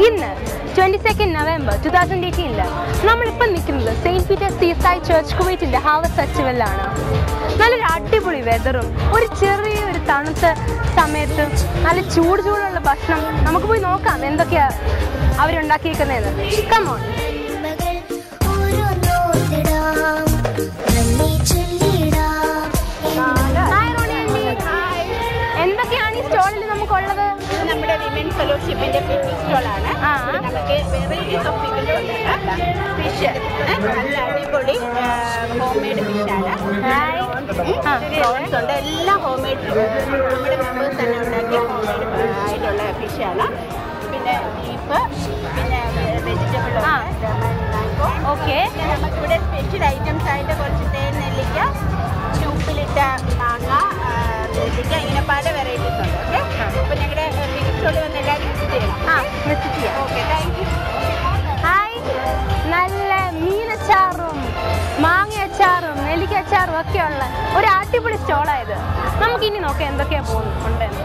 ഇന്ന് twenty second November two thousand എയ്റ്റീനില് നമ്മളിപ്പം നിൽക്കുന്നത് സെയിന്റ് പീറ്റേഴ്സ് സീസായി ചർച്ച് കുവൈറ്റിന്റെ ഹാർവസ്റ്റ് ഫെസ്റ്റിവലിലാണ് നല്ലൊരു അടിപൊളി വെതറും ഒരു ചെറിയൊരു തണുത്ത സമയത്ത് നല്ല ചൂട് ചൂടുള്ള ഭക്ഷണം നമുക്ക് പോയി നോക്കാം എന്തൊക്കെയാ അവരുണ്ടാക്കിയിരിക്കുന്നതെന്ന് കമോൺ മകൾ ഓരോന്നോർത്തിടാം നന്ദി ചൊല്ലിടാം ഹായ് റോണി ആൻറ്റി എന്തൊക്കെയാണ് ഈ സ്റ്റോളിൽ നമുക്കുള്ളത് നമ്മുടെ വിമൻ ഫെലോഷിപ്പിന്റെ ഫിഷ് സ്റ്റോളാണ് ആ. നമുക്ക് വെറൈറ്റീസ് ഓഫ് ഫിഷ് നല്ല അടിപൊളി ഹോം മെയ്ഡ് ഫിഷാണ് ഹായ് ആ പ്രോൺസ് ഉണ്ട് എല്ലാം ഹോം മെയ്ഡ് നമ്മുടെ മെമ്പേഴ്സ് തന്നെ ഉണ്ടാക്കിയ ഹോം മെയ്ഡ് ആയിട്ടുള്ള ഫിഷാണ് പിന്നെ ബീഫ് പിന്നെ വെജിറ്റബിൾ ആ. മാംഗോ ഓക്കെ പിന്നെ നമുക്കിവിടെ സ്പെഷ്യൽ ഐറ്റംസ് ആയിട്ട് കുറച്ച് തേൻ നെല്ലിക്ക ഉപ്പിലിട്ട മാങ്ങ ആ, നെല്ലിക്ക ഇങ്ങനെ പല വെറൈറ്റീസ് ഉണ്ട് ഓക്കെ അപ്പോൾ ഞങ്ങളുടെ ഫിഷ് സ്റ്റോളിൽ വന്ന് എല്ലാവരും വിസിറ്റ് ചെയ്യണം ആ വിസിറ്റ് ചെയ്യാം ഓക്കെ താങ്ക് യു ഹായ് നല്ല മീനച്ചാറും മാങ്ങ അച്ചാറും നെല്ലിക്ക അച്ചാറും ഒക്കെ ഉള്ള ഒരു അടിപൊളി സ്റ്റോളായത് നമുക്ക് ഇനി നോക്കാം എന്തൊക്കെയാ പോകുന്നു ഉണ്ടെന്ന്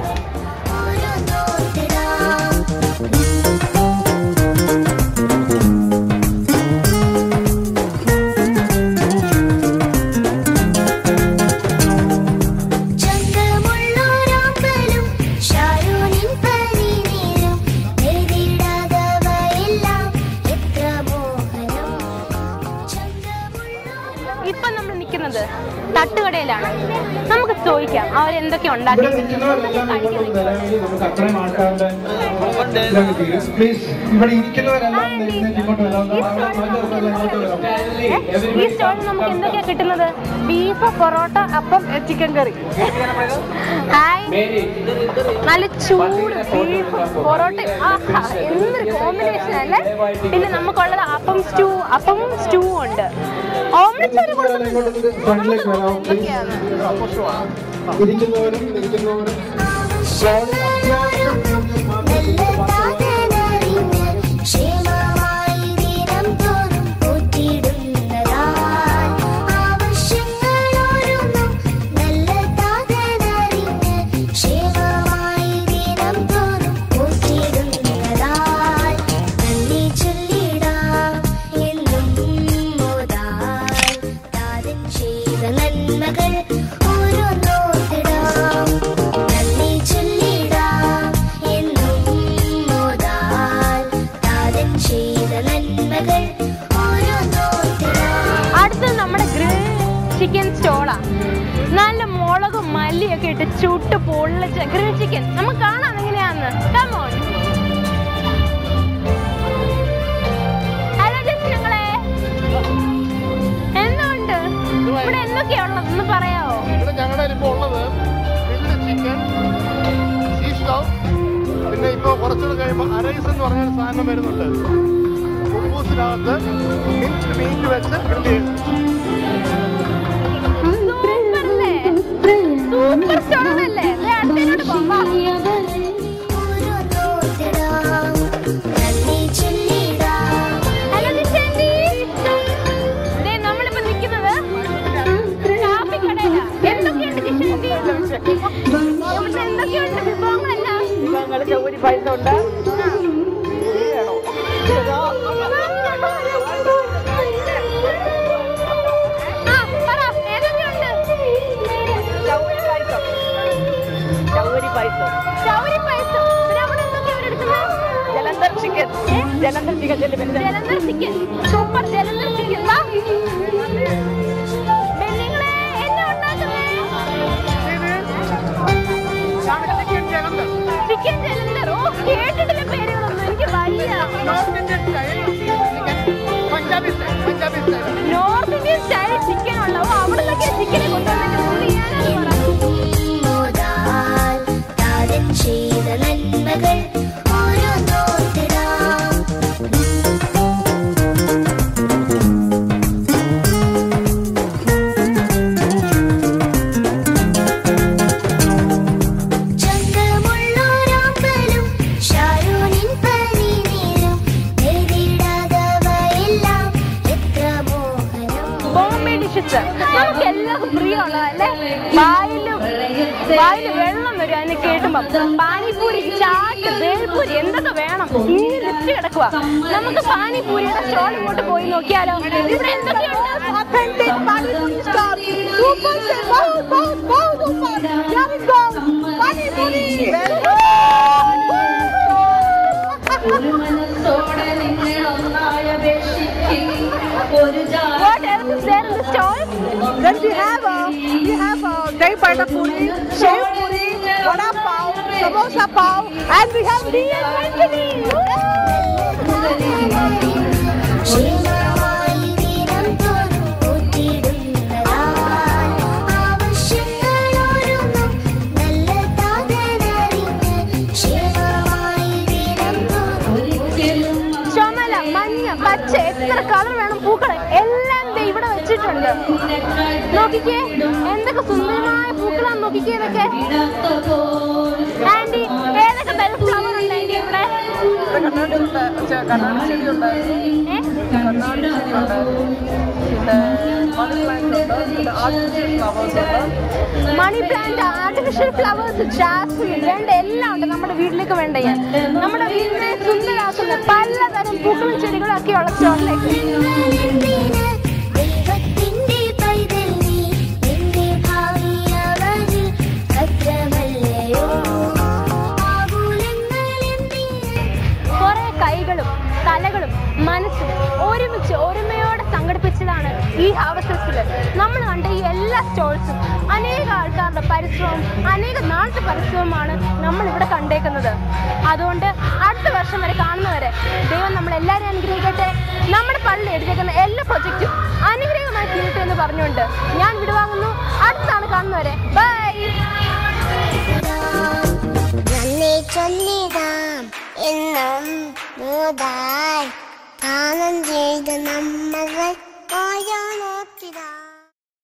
ഓരോന്നോർത്തിടാം ചന്തമുള്ളോരാമ്പലും ഷാരൂണിൻ പനിനീരും എഴുതിയിടാതവയെല്ലാം എത്ര മോഹനം ചന്തമുള്ളോരാ ഇപ്പൊ നമ്മൾ നിൽക്കുന്നത് തട്ടുകടയിലാണ് നമുക്ക് ചോദിക്കാം അവരെന്തൊക്കെ ഉണ്ടാക്കി ഇവിടെ നിൽക്കുന്നവരെല്ലാം ഇങ്ങോട്ട് വരാമെങ്കിൽ നമുക്ക് അത്രയും ആൾക്കാരുടെ ഇതൊക്കെ തീരും. പ്ലീസ് ഇവിടെ ഇരിക്കുന്നവരെല്ലാം എഴുന്നേറ്റ് ഇങ്ങോട്ട് വരാം അവിടെ മറ്റവരെല്ലാം ഇങ്ങോട്ട് വരാം ഈ സ്റ്റോളിൽ നമുക്ക് എന്തൊക്കെയാ കിട്ടുന്നത് ബീഫ് പൊറോട്ട അപ്പം ചിക്കൻ കറി ഹായ് നല്ല ചൂട് ബീഫ് പൊറോട്ട ആഹാ എന്തൊരു കോമ്പിനേഷൻ അല്ലേ പിന്നെ നമുക്കുള്ളത് അപ്പം സ്റ്റൂ അപ്പം സ്റ്റൂ ഉണ്ട് ഓംലെറ്റ് ഒരു ഇരിക്കുന്നവരെല്ലാം ഇങ്ങോട്ട് ഫ്രണ്ടിലേക്ക് വരാം പ്ലീസ് ഇരിക്കുന്നവരും നിൽക്കുന്നവരും ക്ഷേമമായി ദിനം തോറും പോറ്റിടുന്നതാൽ ആവശ്യങ്ങളോരോന്നും നല്ല താതനറിഞ്ഞ് ക്ഷേമമായി ദിനം തോറും പോറ്റിടുന്നതാൽ നന്ദി ചൊല്ലിടാം എന്നും മോതാൽ താതൻ ചെയ്ത നന്മകൾ ഓരോന്നോർത്തിടാം നന്ദി ചൊല്ലിടാം എന്നും മോതാൽ താതൻ ചെയ്ത നന്മകൾ ഓരോന്നോർത്തിടാം അടുത്തത് നമ്മുടെ ഗ്രിൽ ചിക്കൻ സ്റ്റോളാ നല്ല മുളകും മല്ലിയൊക്കെ ഇട്ട് ചുട്ട് പൊള്ളിച്ച ഗ്രിൽ ചിക്കൻ നമുക്ക് കാണാം എങ്ങനെയാന്ന് കമോൺ ഹലോ ജസ്റ്റിനങ്ങളെ എന്തുണ്ട് ഇവിടെ എന്തൊക്കെയാ ഉള്ളത് ഒന്ന് പറയാവോ ഇവിടെ ഞങ്ങളുടെ ഇപ്പോൾ ഉള്ളത് ഗ്രിൽഡ് ചിക്കൻ സീ സ്റ്റൗ പിന്നെ ഇപ്പോൾ കുറച്ചുകൂടെ കഴിയുമ്പോൾ അരൈസ് എന്ന് പറഞ്ഞ ഒരു സാധനം വരുന്നുണ്ട് കുബൂസിനകത്ത് മിൻറ്റ് മീറ്റ് വെച്ച് ഗ്രിൽ ചെയ്യും സൂപ്പർ അല്ലേ സൂപ്പർ സ്റ്റോളല്ലേ അടുത്തതിനോട് പോവാം ഓരോന്നോർത്തിടാം നന്ദി ചൊല്ലിടാം ഹലോ നിശാന്തി ദേ നമ്മളിപ്പോ നിൽക്കുന്നത് കാപ്പിക്കടയിലാ എന്തൊക്കെയുണ്ട് നിശാന്തി ഇവിടുത്തെ എന്തൊക്കെയുണ്ട് വിഭവങ്ങളെല്ലാം ഞങ്ങൾ ചൗരി പൈസ ഉണ്ട് ആ പറ ഏതൊക്കെയുണ്ട് ചൗരി പൈസ ചൗരി പൈസ ചൗരി പായസം പിന്നെ അവിടെ എന്തൊക്കെയാ എടുക്കുന്നത് Jalandhar chicken Jalandhar chicken chilli പിന്നെ Jalandhar chicken super Jalandhar chicken വാ പെണ്ണുങ്ങളെ എന്നാ ഉണ്ടാക്കുന്നേ ചിക്കൻ ജലന്ധർ ചിക്കൻ ജലന്ധർ ഓ കേട്ടിട്ടില്ല പേരുകളൊന്നും എനിക്ക് വയ്യ north Indian style Punjabi style Punjabi style north Indian style chicken ഉണ്ടാവും അവിടെ നിന്നൊക്കെ ചിക്കനെ കൊണ്ടുവന്നിട്ട് ഫുൾ ചെയ്യാനാണ് പറ മോതാൽ താതൻ ചെയ്ത നന്മകൾ ഓരോന്നോർത്തിടാം ചന്തമുള്ളോരാമ്പലും ഷാരൂണിൻ പനിനീരും എഴുതിയിടാതവയെല്ലാം എത്ര മോഹനം ബോംബെ ഡിഷസ് ടേസ്റ്റ് നമുക്ക് എല്ലാവർക്കും പ്രിയമുള്ളതല്ലേ വായിലും വായിൽ വെള്ളം വരും അതിനെ കേട്ടുമ്പോ പാനിപൂരി ചാട്ട് ബേൽപൂരി എന്തൊക്കെ വേണം ഈ ലിസ്റ്റ് കിടക്കുക നമുക്ക് പാനിപൂരിയുടെ സ്റ്റോൾ ഇങ്ങോട്ട് പോയി നോക്കിയാലോ ഇവിടെ എന്തൊക്കെയുണ്ട് Authentic Panipuri stall. Super se बहुत बहुत बहुत ऊपर. Here we go. Panipuri. What else is there in the stall? Then we have a we have a dahi pada puri, shev puri, vada pav, samosa pav, and we have real Mankini. ക്ഷീണമായി ദിനം തോറും കൂട്ടിടുന്നതാൽ ആവശ്യങ്ങളോരോന്നും നല്ല താതനറിഞ്ഞ് ക്ഷീണമായി ദിനം തോറും ചുമല മഞ്ഞ പച്ച എത്ര colour വേണം പൂക്കൾ എല്ലാം ദേ ഇവിടെ വെച്ചിട്ടുണ്ട് നോക്കിക്കേ എന്തൊക്കെ സുന്ദരമായ പൂക്കളാണ് നോക്കിക്കേ ഇതൊക്കെ ആന്റി ഏതൊക്കെ തരം ഫ്ലവർ ഉണ്ട് ആന്റി ഇവിടെ ഏ? Money plant artificial flowers Jasmine വേണ്ട എല്ലാം ഉണ്ട് നമ്മുടെ വീട്ടിലേക്ക് വേണ്ട ഞാൻ നമ്മുടെ വീടിനെ സുന്ദരാക്കുന്ന പലതരം പൂക്കളും ചെടികളും ഒക്കെയുള്ള സ്റ്റോറിലേക്ക് എന്തിന് ദൈവത്തിന്റെ പൈതൽ നീ എന്റെ ഭാവി അവന് ഭദ്രമല്ലയോ ആകുലങ്ങൾ എന്തിന് കുറെ കൈകളും തലകളും മനസ്സും ഒരുമിച്ച് ഒരുമയോടെ സംഘടിപ്പിച്ചതാണ് ഈ ഹാർവസ്റ്റ് ഫെസ്റ്റിവൽ നമ്മൾ കണ്ട ഈ എല്ലാ സ്റ്റോൾസും അനേക ആൾക്കാരുടെ പരിശ്രമം അനേക നാളത്തെ പരിശ്രമമാണ് നമ്മൾ ഇവിടെ കണ്ടേക്കുന്നത് അതുകൊണ്ട് അടുത്ത വർഷം വരെ കാണുന്നവരെ ദൈവം നമ്മൾ എല്ലാവരെയും അനുഗ്രഹിക്കട്ടെ നമ്മുടെ പള്ളി എടുത്തേക്കുന്ന എല്ലാ പ്രൊജക്റ്റും അനുഗ്രഹമായി തീരട്ടെ എന്ന് പറഞ്ഞുകൊണ്ട് ഞാൻ വിടുവാങ്ങുന്നു അടുത്താണ് കാണുന്നവരെ ബൈ നന്ദി ചൊല്ലിടാം എന്നും മൂതായി കാലം ചെയ്ത നമ്മകൾ ഓരോ നോക്കിടാം